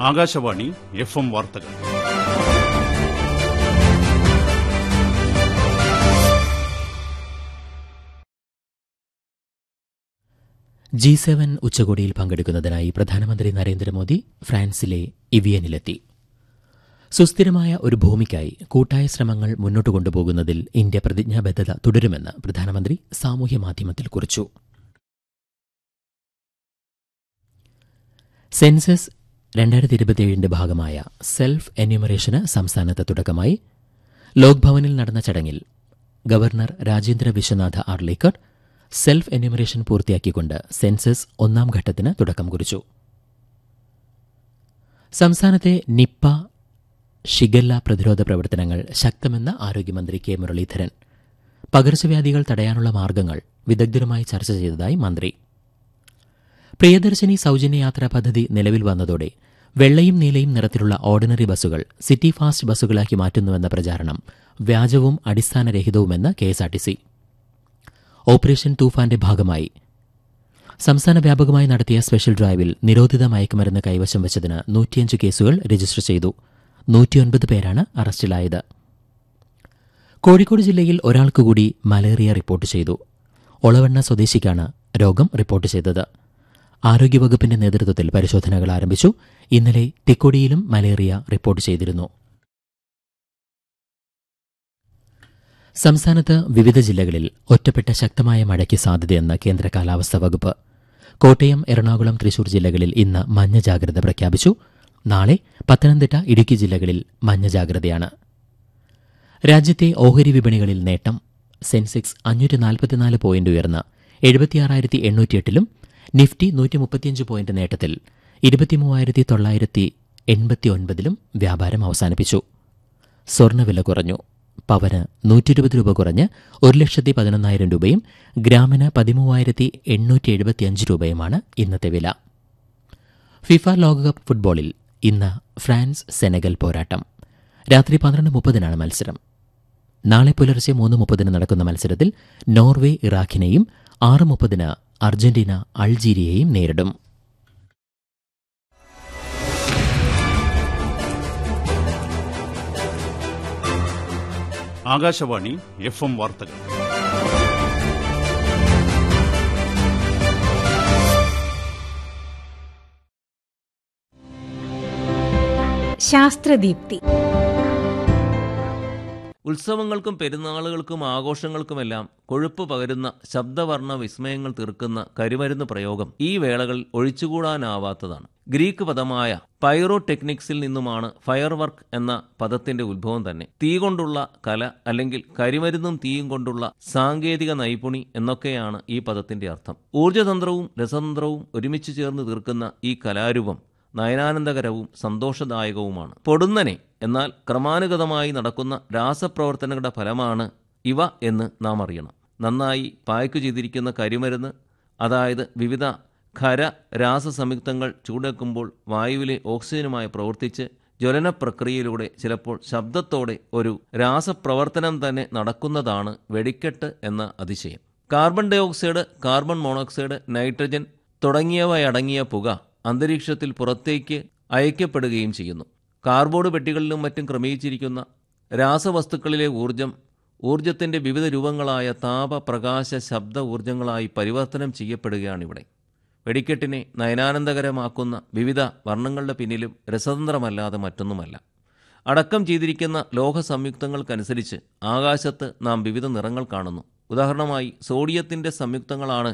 Akashvani F M വാർത്തകൾ G seven ഉച്ചകോടിയിൽ പങ്കെടുക്കുന്നതിനായി പ്രധാനമന്ത്രി നരേന്ദ്രമോദി ഫ്രാൻസിലെ ഇവിയനിലെത്തി സുസ്ഥിരമായ ഒരു ഭൂമിക്കായി കൂട്ടായ ശ്രമങ്ങൾ മുന്നോട്ട് കൊണ്ടുപോകുന്നതിൽ ഇന്ത്യ പ്രതിജ്ഞാബദ്ധത തുടരുമെന്ന് പ്രധാനമന്ത്രി സാമൂഹ്യ മാധ്യമത്തിൽ കുറിച്ചു സെൻസസ് രണ്ടായിരത്തി ഇരുപത്തിയേഴിന്റെ ഭാഗമായ സെൽഫ് എന്യൂമറേഷന് സംസ്ഥാനത്ത് തുടക്കമായി ലോക് ഭവനിൽ നടന്ന ചടങ്ങിൽ governor Rajendra Vishwanath Arlekar self enumeration പൂർത്തിയാക്കിക്കൊണ്ട് സെൻസസ് ഒന്നാം ഘട്ടത്തിന് തുടക്കം കുറിച്ചു സംസ്ഥാനത്തെ നിപ്പ ഷിഗല്ല പ്രതിരോധ പ്രവർത്തനങ്ങൾ ശക്തമെന്ന് ആരോഗ്യമന്ത്രി കെ മുരളീധരൻ പകർച്ചവ്യാധികൾ തടയാനുള്ള മാർഗങ്ങൾ വിദഗ്ധരുമായി ചർച്ച ചെയ്തതായി മന്ത്രി പ്രിയദർശിനി സൌജന്യ യാത്രാ പദ്ധതി നിലവിൽ വന്നതോടെ വെള്ളയും നീലയും നിറത്തിലുള്ള ഓർഡിനറി ബസ്സുകൾ സിറ്റി ഫാസ്റ്റ് ബസ്സുകളാക്കി മാറ്റുന്നുവെന്ന പ്രചാരണം വ്യാജവും അടിസ്ഥാനരഹിതവുമെന്ന് കെഎസ്ആർടിസി ഓപ്പറേഷൻ തൂഫാന്റെ ഭാഗമായി സംസ്ഥാന വ്യാപകമായി നടത്തിയ സ്പെഷ്യൽ ഡ്രൈവിൽ നിരോധിത മയക്കുമരുന്ന് കൈവശം വെച്ചതിന് നൂറ്റിയഞ്ച് കേസുകൾ രജിസ്റ്റർ ചെയ്തു നൂറ്റിയൊൻപത് പേരാണ് അറസ്റ്റിലായത് കോഴിക്കോട് ജില്ലയിൽ ഒരാൾക്ക് കൂടി മലേറിയ റിപ്പോർട്ട് ചെയ്തു ഒളവണ്ണ സ്വദേശിക്കാണ് രോഗം റിപ്പോർട്ട് ചെയ്തത് ആരോഗ്യവകുപ്പിന്റെ നേതൃത്വത്തിൽ പരിശോധനകൾ ആരംഭിച്ചു ഇന്നലെ തിക്കൊടിയിലും മലേറിയ റിപ്പോർട്ട് ചെയ്തിരുന്നു സംസ്ഥാനത്ത് വിവിധ ജില്ലകളിൽ ഒറ്റപ്പെട്ട ശക്തമായ മഴയ്ക്ക് സാധ്യതയെന്ന് കേന്ദ്ര കാലാവസ്ഥാ വകുപ്പ് കോട്ടയം എറണാകുളം തൃശൂർ ജില്ലകളിൽ ഇന്ന് മഞ്ഞ ജാഗ്രത പ്രഖ്യാപിച്ചു നാളെ പത്തനംതിട്ട ഇടുക്കി ജില്ലകളിൽ മഞ്ഞ ജാഗ്രതയാണ് രാജ്യത്തെ ഓഹരി വിപണികളിൽ നേട്ടം സെൻസെക്സ് അഞ്ഞൂറ്റി നാൽപ്പത്തിനാല് പോയിന്റ് ഉയർന്ന് എഴുപത്തിയാറായിരത്തി എണ്ണൂറ്റിയെട്ടിലും നിഫ്റ്റി നൂറ്റി മുപ്പത്തിയഞ്ച് പോയിന്റ് നേട്ടത്തിൽ ഇരുപത്തിമൂവായിരത്തി തൊള്ളായിരത്തി എൺപത്തിയൊൻപതിലും വ്യാപാരം അവസാനിപ്പിച്ചു സ്വർണ്ണവില കുറഞ്ഞു പവന് നൂറ്റിരുപത് രൂപ കുറഞ്ഞ് ഒരു ലക്ഷത്തി പതിനൊന്നായിരം രൂപയും ഗ്രാമിന് പതിമൂവായിരത്തി എണ്ണൂറ്റി എഴുപത്തിയഞ്ച് രൂപയുമാണ് ഇന്നത്തെ വില ഫിഫ ലോകകപ്പ് ഫുട്ബോളിൽ ഇന്ന് ഫ്രാൻസ് സെനഗൽ പോരാട്ടം രാത്രി പന്ത്രണ്ട് മുപ്പതിനാണ് മത്സരം നാളെ പുലർച്ചെ മൂന്ന് മുപ്പതിന് നടക്കുന്ന മത്സരത്തിൽ നോർവേ ഇറാഖിനെയും ആറ് മുപ്പതിന് അർജന്റീന അൾജീരിയയെയും നേരിടും ആകാശവാണി എഫ് എം വാർത്തകൾ ശാസ്ത്രദീപ്തി ഉത്സവങ്ങൾക്കും പെരുന്നാളുകൾക്കും ആഘോഷങ്ങൾക്കുമെല്ലാം കൊഴുപ്പ് പകരുന്ന ശബ്ദവർണ്ണ വിസ്മയങ്ങൾ തീർക്കുന്ന കരുമരുന്ന് പ്രയോഗം ഈ വേളകളിൽ ഒഴിച്ചുകൂടാനാവാത്തതാണ് ഗ്രീക്ക് പദമായ പൈറോ ടെക്നിക്സിൽ നിന്നുമാണ് ഫയർ വർക്ക് എന്ന പദത്തിന്റെ ഉത്ഭവം തന്നെ തീ കൊണ്ടുള്ള കല അല്ലെങ്കിൽ കരിമരുന്നും തീയും കൊണ്ടുള്ള സാങ്കേതിക നൈപുണി എന്നൊക്കെയാണ് ഈ പദത്തിന്റെ അർത്ഥം ഊർജതന്ത്രവും രസതന്ത്രവും ഒരുമിച്ച് ചേർന്ന് തീർക്കുന്ന ഈ കലാരൂപം നയനാനന്ദകരവും സന്തോഷദായകവുമാണ് പൊടുന്നനെ എന്നാൽ ക്രമാനുഗതമായി നടക്കുന്ന രാസപ്രവർത്തനങ്ങളുടെ ഫലമാണ് ഇവ എന്ന് നാം അറിയണം നന്നായി പായ്ക്കു ചെയ്തിരിക്കുന്ന കരിമരുന്ന് അതായത് വിവിധ ഖര രാസസംയുക്തങ്ങൾ ചൂടേക്കുമ്പോൾ വായുവിലെ ഓക്സിജനുമായി പ്രവർത്തിച്ച് ജ്വലന പ്രക്രിയയിലൂടെ ചിലപ്പോൾ ശബ്ദത്തോടെ ഒരു രാസപ്രവർത്തനം തന്നെ നടക്കുന്നതാണ് വെടിക്കെട്ട് എന്ന അതിശയം carbon dioxide carbon monoxide nitrogen തുടങ്ങിയവയടങ്ങിയ പുക അന്തരീക്ഷത്തിൽ പുറത്തേക്ക് അയക്കപ്പെടുകയും ചെയ്യുന്നു കാർബോർഡ് പെട്ടികളിലും മറ്റും ക്രമീകരിച്ചിരിക്കുന്ന രാസവസ്തുക്കളിലെ ഊർജം ഊർജത്തിന്റെ വിവിധ രൂപങ്ങളായ താപ പ്രകാശ ശബ്ദ ഊർജങ്ങളായി പരിവർത്തനം ചെയ്യപ്പെടുകയാണിവിടെ വെടിക്കെട്ടിനെ നയനാനന്ദകരമാക്കുന്ന വിവിധ വർണ്ണങ്ങളുടെ പിന്നിലും രസതന്ത്രമല്ലാതെ മറ്റൊന്നുമല്ല അടക്കം ചെയ്തിരിക്കുന്ന ലോഹ സംയുക്തങ്ങൾക്കനുസരിച്ച് ആകാശത്ത് നാം വിവിധ നിറങ്ങൾ കാണുന്നു ഉദാഹരണമായി സോഡിയത്തിന്റെ സംയുക്തങ്ങളാണ്